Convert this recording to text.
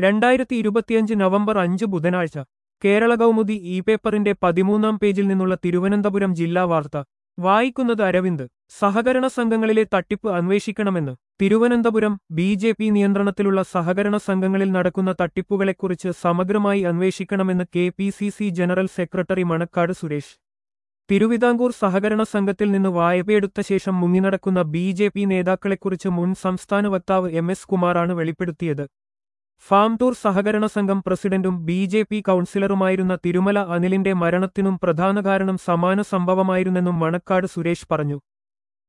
രണ്ടായിരത്തി ഇരുപത്തിയഞ്ച് നവംബർ അഞ്ച് ബുധനാഴ്ച കേരള കൗമുദി ഇ പേപ്പറിന്റെ പതിമൂന്നാം പേജിൽ നിന്നുള്ള തിരുവനന്തപുരം ജില്ലാ വാർത്ത വായിക്കുന്നത് അരവിന്ദ് സഹകരണ സംഘങ്ങളിലെ തട്ടിപ്പ് അന്വേഷിക്കണമെന്ന് തിരുവനന്തപുരം ബി ജെ പി നിയന്ത്രണത്തിലുള്ള സഹകരണ സംഘങ്ങളിൽ നടക്കുന്ന തട്ടിപ്പുകളെക്കുറിച്ച് സമഗ്രമായി അന്വേഷിക്കണമെന്ന് K P C C general secretary Manakkad Suresh Thiruvithamkoor സഹകരണ സംഘത്തിൽ നിന്ന് വായ്പയെടുത്ത ശേഷം മുങ്ങിനടക്കുന്ന ബി ജെ പി നേതാക്കളെക്കുറിച്ച് മുൻ സംസ്ഥാന വക്താവ് എം എസ് കുമാറാണ് വെളിപ്പെടുത്തിയത് ഫാം ടൂർ സഹകരണ സംഘം പ്രസിഡന്റും ബി ജെ പി കൗൺസിലറുമായിരുന്ന തിരുമല അനിലിന്റെ മരണത്തിനും പ്രധാന കാരണം സമാന സംഭവമായിരുന്നെന്നും മണക്കാട് സുരേഷ് പറഞ്ഞു